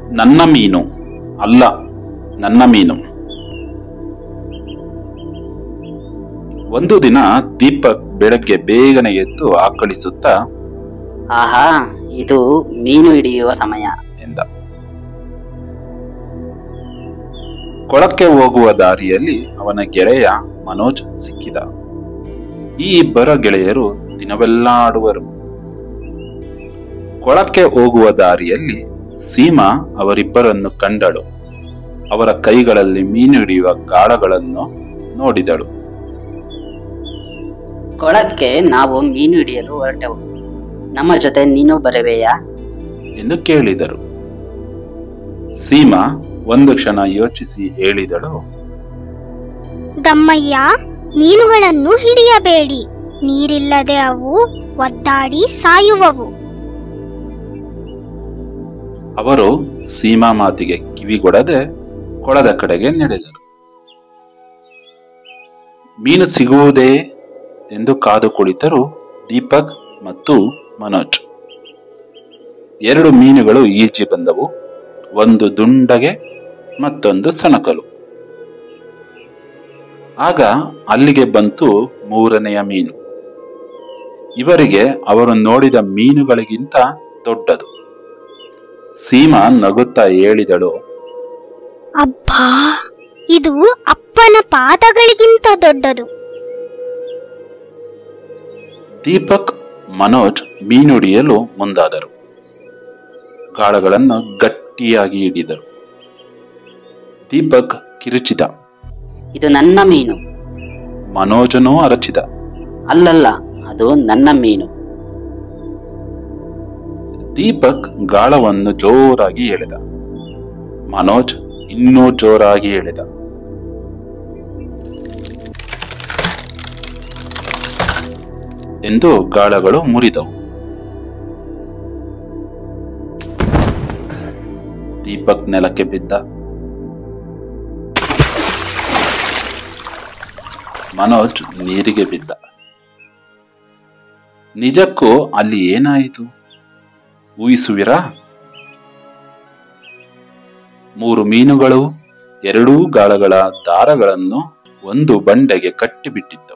ನನ್ನ ಮೀನು ಅಲ್ಲ ನನ್ನ ಮೀನು ಒಂದು ದಿನ ದೀಪಕ್ ಬೆಳಗ್ಗೆ ಬೇಗನೆ ಎದ್ದು ಆಕಳಿಸುತ್ತಾ ಆಹಾ ಇದು ಮೀನು ಹಿಡಿಯುವ ಸಮಯ ಎಂದ ಕೊಳಕ್ಕೆ ಹೋಗುವ ದಾರಿಯಲ್ಲಿ ಅವನ ಗೆಳೆಯ ಮನೋಜ್ ಸಿಕ್ಕಿದ ಈ ಇಬ್ಬರ ಗೆಳೆಯರು ದಿನವೆಲ್ಲ ಆಡುವರು ಕೊಳಕ್ಕೆ ಹೋಗುವ ದಾರಿಯಲ್ಲಿ ಸೀಮಾ ಅವರಿಬ್ಬರನ್ನು ಕಂಡಳು ಅವರ ಕೈಗಳಲ್ಲಿ ಮೀನು ಹಿಡಿಯುವ ಗಾಳಗಳನ್ನು ನೋಡಿದಳು ಕೊಳಕ್ಕೆ ನಾವು ಮೀನು ಹಿಡಿಯಲು ಹೊರಟೆವು ನಮ್ಮ ಜೊತೆ ನೀನು ಬರುವೆಯಾ ಎಂದು ಕೇಳಿದರು ಸೀಮಾ ಒಂದು ಕ್ಷಣ ಯೋಚಿಸಿ ಹೇಳಿದಳು ದಮ್ಮಯ್ಯ ಮೀನುಗಳನ್ನು ಹಿಡಿಯಬೇಡಿ ನೀರಿಲ್ಲದೆ ಅವು ಒದ್ದಾಡಿ ಸಾಯುವವು ಅವರು ಸೀಮಾ ಮಾತಿಗೆ ಕಿವಿಗೊಡದೆ ಕೊಳದ ಕಡೆಗೆ ನಡೆದರು ಮೀನು ಸಿಗುವುದೇ ಎಂದು ಕಾದು ಕುಳಿತರು ದೀಪಕ್ ಮತ್ತು ಮನೋಜ್ ಎರಡು ಮೀನುಗಳು ಈಜಿ ಬಂದವು ಒಂದು ದುಂಡಗೆ ಮತ್ತೊಂದು ಸಣಕಲು ಆಗ ಅಲ್ಲಿಗೆ ಬಂತು ಮೂರನೆಯ ಮೀನು ಇವರಿಗೆ ಅವರು ನೋಡಿದ ಮೀನುಗಳಿಗಿಂತ ದೊಡ್ಡದು ಸೀಮಾ ನಗುತ್ತಾ ಹೇಳಿದಳು ಅಬ್ಬಾ ಇದು ಅಪ್ಪನ ಪಾದಗಳಿಗಿಂತ ದೊಡ್ಡದು ದೀಪಕ್ ಮನೋಜ್ ಮೀನು ಹಿಡಿಯಲು ಮುಂದಾದರು ಗಾಳಗಳನ್ನು ಗಟ್ಟಿಯಾಗಿ ಹಿಡಿದರು ದೀಪಕ್ ಕಿರುಚಿದ ಇದು ನನ್ನ ಮೀನು ಮನೋಜನೂ ಅರಚಿದ ಅಲ್ಲಲ್ಲ ಅದು ನನ್ನ ಮೀನು ದೀಪಕ್ ಗಾಳವನ್ನು ಜೋರಾಗಿ ಎಳೆದ ಮನೋಜ್ ಇನ್ನೂ ಜೋರಾಗಿ ಎಳೆದ ಎಂದು ಗಾಳಗಳು ಮುರಿದವು ದೀಪಕ್ ನೆಲಕ್ಕೆ ಬಿದ್ದ ಮನೋಜ್ ನೀರಿಗೆ ಬಿದ್ದ ನಿಜಕ್ಕೂ ಅಲ್ಲಿ ಏನಾಯಿತು ಊಹಿಸುವಿರಾ ಮೂರು ಮೀನುಗಳು ಎರಡೂ ಗಾಳಗಳ ದಾರಗಳನ್ನು ಒಂದು ಬಂಡೆಗೆ ಕಟ್ಟಿಬಿಟ್ಟಿತ್ತು